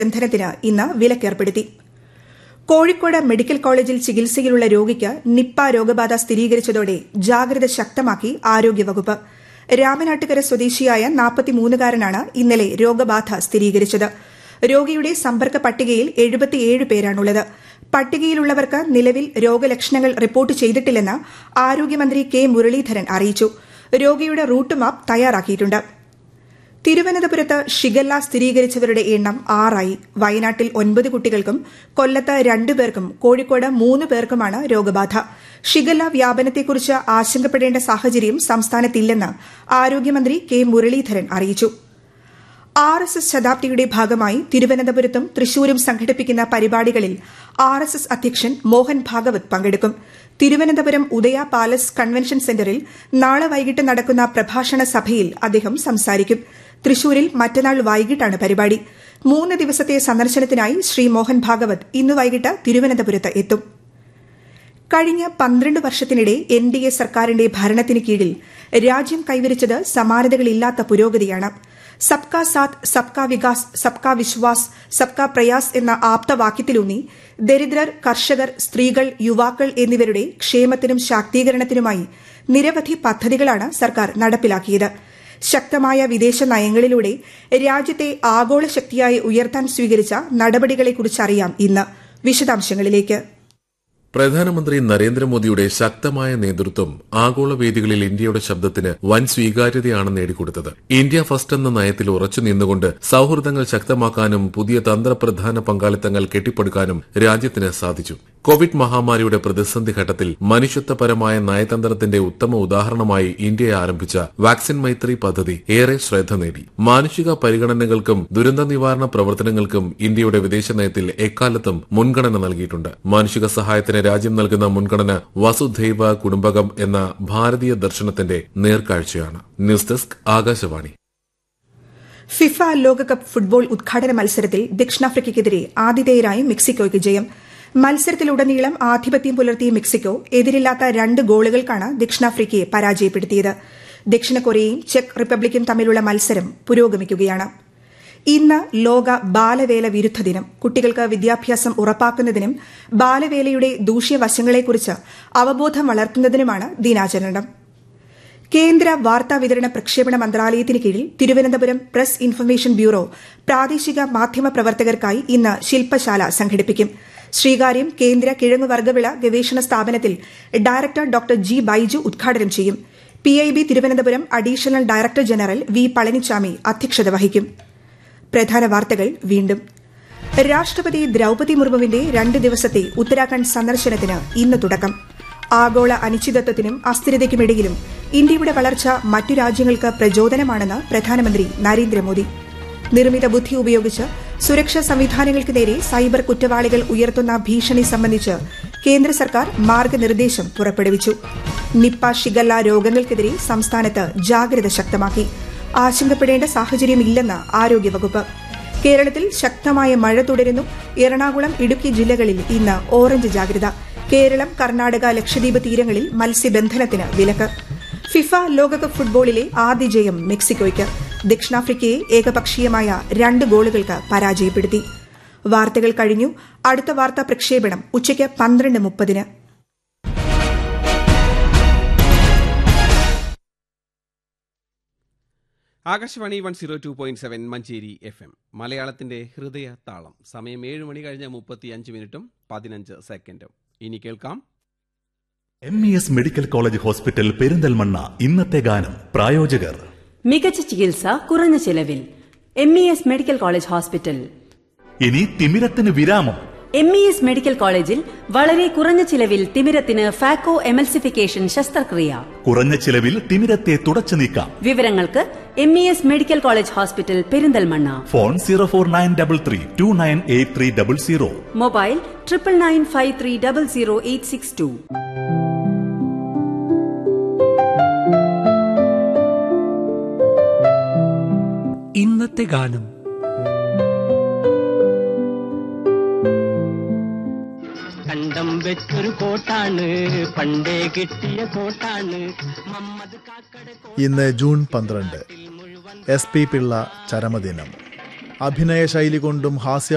ബന്ധനത്തിന് ഇന്ന് വിലക്കേർപ്പെടുത്തി കോഴിക്കോട് മെഡിക്കൽ കോളേജിൽ ചികിത്സയിലുള്ള രോഗിക്ക് നിപ്പ രോഗബാധ സ്ഥിരീകരിച്ചതോടെ ജാഗ്രത ശക്തമാക്കി ആരോഗ്യവകുപ്പ് രാമനാട്ടുകര സ്വദേശിയായ നാൽപ്പത്തിമൂന്നുകാരനാണ് ഇന്നലെ രോഗബാധ സ്ഥിരീകരിച്ചത് രോഗിയുടെ സമ്പർക്ക പട്ടികയിൽ എഴുപത്തിയേഴ് പേരാണുള്ളത് പട്ടികയിലുള്ളവർക്ക് നിലവിൽ രോഗലക്ഷണങ്ങൾ റിപ്പോർട്ട് ചെയ്തിട്ടില്ലെന്ന് ആരോഗ്യമന്ത്രി കെ മുരളീധരൻ അറിയിച്ചു രോഗിയുടെ റൂട്ട് മാപ്പ് തയ്യാറാക്കിയിട്ടുണ്ട് തിരുവനന്തപുരത്ത് ഷിഗല്ല സ്ഥിരീകരിച്ചവരുടെ എണ്ണം ആറായി വയനാട്ടിൽ ഒൻപത് കുട്ടികൾക്കും കൊല്ലത്ത് രണ്ടു പേർക്കും കോഴിക്കോട് മൂന്ന് പേർക്കുമാണ് രോഗബാധ ഷിഗല്ല വ്യാപനത്തെക്കുറിച്ച് ആശങ്കപ്പെടേണ്ട സാഹചര്യം സംസ്ഥാനത്തില്ലെന്ന് ആരോഗ്യമന്ത്രി കെ മുരളീധരൻ അറിയിച്ചു ആർ എസ് എസ് ശതാബ്ദിയുടെ ഭാഗമായി തിരുവനന്തപുരത്തും തൃശൂരും സംഘടിപ്പിക്കുന്ന പരിപാടികളിൽ ആർ എസ് എസ് അധ്യക്ഷൻ മോഹൻ ഭാഗവത് പങ്കെടുക്കും തിരുവനന്തപുരം ഉദയ പാലസ് കൺവെൻഷൻ സെന്ററിൽ നാളെ വൈകിട്ട് നടക്കുന്ന പ്രഭാഷണ സഭയിൽ അദ്ദേഹം സംസാരിക്കും തൃശൂരിൽ മറ്റന്നാൾ വൈകിട്ടാണ് പരിപാടി മൂന്ന് ദിവസത്തെ സന്ദർശനത്തിനായി ശ്രീ മോഹൻ ഭാഗവത് ഇന്ന് വൈകിട്ട് തിരുവനന്തപുരത്ത് എത്തും കഴിഞ്ഞ പന്ത്രണ്ട് വർഷത്തിനിടെ എൻ ഡി എ സർക്കാരിന്റെ ഭരണത്തിന് കീഴിൽ രാജ്യം കൈവരിച്ചത് സമാനതകളില്ലാത്ത പുരോഗതിയാണ് സബ്കാ സാത്ത് സബ്കാ വികാസ് സബ്കാ വിശ്വാസ് സബ്കാ പ്രയാസ് എന്ന ആപ്തവാക്യത്തിലൂന്നി ദരിദ്രർ കർഷകർ സ്ത്രീകൾ യുവാക്കൾ എന്നിവരുടെ ക്ഷേമത്തിനും ശാക്തീകരണത്തിനുമായി നിരവധി പദ്ധതികളാണ് സർക്കാർ നടപ്പിലാക്കിയത് ശക്തമായ വിദേശ നയങ്ങളിലൂടെ രാജ്യത്തെ ആഗോള ശക്തിയായി ഉയർത്താൻ സ്വീകരിച്ച നടപടികളെക്കുറിച്ചറിയാം ഇന്ന് വിശദാംശങ്ങളിലേക്ക് പ്രധാനമന്ത്രി നരേന്ദ്രമോദിയുടെ ശക്തമായ നേതൃത്വം ആഗോള വേദികളിൽ ഇന്ത്യയുടെ ശബ്ദത്തിന് വൻ സ്വീകാര്യതയാണ് നേടിക്കൊടുത്തത് ഇന്ത്യ ഫസ്റ്റ് എന്ന നയത്തിൽ ഉറച്ചു നിന്നുകൊണ്ട് സൌഹൃദങ്ങൾ ശക്തമാക്കാനും പുതിയ തന്ത്രപ്രധാന പങ്കാളിത്തങ്ങൾ കെട്ടിപ്പടുക്കാനും രാജ്യത്തിന് സാധിച്ചു കോവിഡ് മഹാമാരിയുടെ പ്രതിസന്ധി ഘട്ടത്തിൽ മനുഷ്യത്വപരമായ നയതന്ത്രത്തിന്റെ ഉത്തമ ഉദാഹരണമായി ഇന്ത്യ ആരംഭിച്ച വാക്സിൻ മൈത്രി പദ്ധതി ഏറെ ശ്രദ്ധ നേടി മാനുഷിക പരിഗണനകൾക്കും ദുരന്ത നിവാരണ പ്രവർത്തനങ്ങൾക്കും ഇന്ത്യയുടെ വിദേശ നയത്തിൽ എക്കാലത്തും മുൻഗണന നൽകിയിട്ടുണ്ട് മാനുഷിക സഹായത്തിന് രാജ്യം നൽകുന്ന മുൻഗണന വസുധൈവ കുടുംബകം എന്ന ഭാരതീയ ദർശനത്തിന്റെ നേർക്കാഴ്ചയാണ് ന്യൂസ് ഡെസ്ക് ആകാശവാണി ഫിഫ ലോകകപ്പ് ഫുട്ബോൾ ഉദ്ഘാടന മത്സരത്തിൽ ദക്ഷിണാഫ്രിക്കയ്ക്കെതിരെ ആതിഥേയരായ മെക്സിക്കോയ്ക്ക് ജയം മത്സരത്തിലുടനീളം ആധിപത്യം പുലർത്തിയ മെക്സിക്കോ എതിരില്ലാത്ത രണ്ട് ഗോളുകൾക്കാണ് ദക്ഷിണാഫ്രിക്കയെ പരാജയപ്പെടുത്തിയത് ദക്ഷിണ കൊറിയയും ചെക്ക് റിപ്പബ്ലിക്കും തമ്മിലുള്ള മത്സരം പുരോഗമിക്കുകയാണ് ഇന്ന് ലോക ബാലവേല വിരുദ്ധ ദിനം കുട്ടികൾക്ക് വിദ്യാഭ്യാസം ഉറപ്പാക്കുന്നതിനും ബാലവേലയുടെ ദൂഷ്യവശങ്ങളെക്കുറിച്ച് അവബോധം വളർത്തുന്നതിനുമാണ് ദിനാചരണം കേന്ദ്ര വാർത്താവിതരണ പ്രക്ഷേപണ മന്ത്രാലയത്തിന് കീഴിൽ തിരുവനന്തപുരം പ്രസ് ഇൻഫർമേഷൻ ബ്യൂറോ പ്രാദേശിക മാധ്യമ പ്രവർത്തകർക്കായി ഇന്ന് ശില്പശാല സംഘടിപ്പിക്കും ശ്രീകാര്യം കേന്ദ്ര കിഴങ്ങുവർഗ്ഗവിള ഗവേഷണ സ്ഥാപനത്തിൽ ഡയറക്ടർ ഡോക്ടർ ജി ബൈജു ഉദ്ഘാടനം ചെയ്യും PIB Thiruvananthapuram additional director general V Palanichami അധ്യക്ഷത വഹിക്കും പ്രധാന വാർത്തകൾ വീണ്ടും രാഷ്ട്രപതി ദ്രൌപതി മുർമുവിന്റെ രണ്ട് ദിവസത്തെ ഉത്തരാഖണ്ഡ് സന്ദർശനത്തിന് ഇന്ന് തുടക്കം ആഗോള അനിശ്ചിതത്വത്തിനും അസ്ഥിരതയ്ക്കുമിടയിലും ഇന്ത്യയുടെ വളർച്ച മറ്റു രാജ്യങ്ങൾക്ക് പ്രചോദനമാണെന്ന് പ്രധാനമന്ത്രി നരേന്ദ്രമോദി നിർമ്മിത ബുദ്ധി ഉപയോഗിച്ച് സുരക്ഷാ സംവിധാനങ്ങൾക്ക് നേരെ സൈബർ കുറ്റവാളികൾ ഉയർത്തുന്ന ഭീഷണി സംബന്ധിച്ച് കേന്ദ്ര സർക്കാർ മാർഗനിർദ്ദേശം പുറപ്പെടുവിച്ചു നിപ്പ ഷിഗല്ല രോഗങ്ങൾക്കെതിരെ സംസ്ഥാനത്ത് ജാഗ്രത ശക്തമാക്കി ആശങ്കപ്പെടേണ്ട സാഹചര്യമില്ലെന്ന് ആരോഗ്യവകുപ്പ് കേരളത്തിൽ ശക്തമായ മഴ തുടരുന്നു എറണാകുളം ഇടുക്കി ജില്ലകളിൽ ഇന്ന് ഓറഞ്ച് ജാഗ്രത കേരളം കർണാടക ലക്ഷദ്വീപ് തീരങ്ങളിൽ മത്സ്യബന്ധനത്തിന് വിലക്ക് ഫിഫ ലോകകപ്പ് ഫുട്ബോളിലെ ആദ്യ ജയം മെക്സിക്കോയ്ക്ക് ദക്ഷിണാഫ്രിക്കയെ ഏകപക്ഷീയമായ രണ്ട് ഗോളുകൾക്ക് പരാജയപ്പെടുത്തി വാർത്തകൾ കഴിഞ്ഞു അടുത്ത വാർത്താ പ്രക്ഷേപണം ഉച്ചയ്ക്ക് പന്ത്രണ്ട് മുപ്പതിന് Akashvani one zero two point seven Manjeri F M മലയാളത്തിന്റെ ഹൃദയ താളം സമയം ഏഴ് മണി കഴിഞ്ഞ് മുപ്പത്തി അഞ്ച് മിനിറ്റും പതിനഞ്ച് സെക്കൻഡും ഇനി കേൾക്കാം M E S medical college hospital Perinthalmanna ഇന്നത്തെ ഗാനം പ്രായോജകർ മികച്ച ചികിത്സ കുറഞ്ഞ ചിലവിൽ M E S medical college hospital ഇനി തിമിരത്തിന് വിരാമം എം ഇ എസ് മെഡിക്കൽ കോളേജിൽ വളരെ കുറഞ്ഞ ചിലവിൽ തിമിരത്തിന് ഫാക്കോ എമൽസിഫിക്കേഷൻ ശസ്ത്രക്രിയ കുറഞ്ഞ ചിലവിൽ തിമിരത്തെ തുടച്ചു നീക്കാം വിവരങ്ങൾക്ക് M E S medical college hospital Perinthalmanna phone zero four nine double three two nine eight three double zero mobile triple nine five three double zero eight six two ഇന്നത്തെ ഗാനം കണ്ടം വെച്ചൊരു കോട്ടാണ് പണ്ടേ കിട്ടിയ കോട്ടാണ് മമ്മദ് കാക്കട ഇന്ന് ജൂൺ പന്ത്രണ്ട് എസ് പി പിള്ള ചരമദിനം അഭിനയ ശൈലി കൊണ്ടും ഹാസ്യ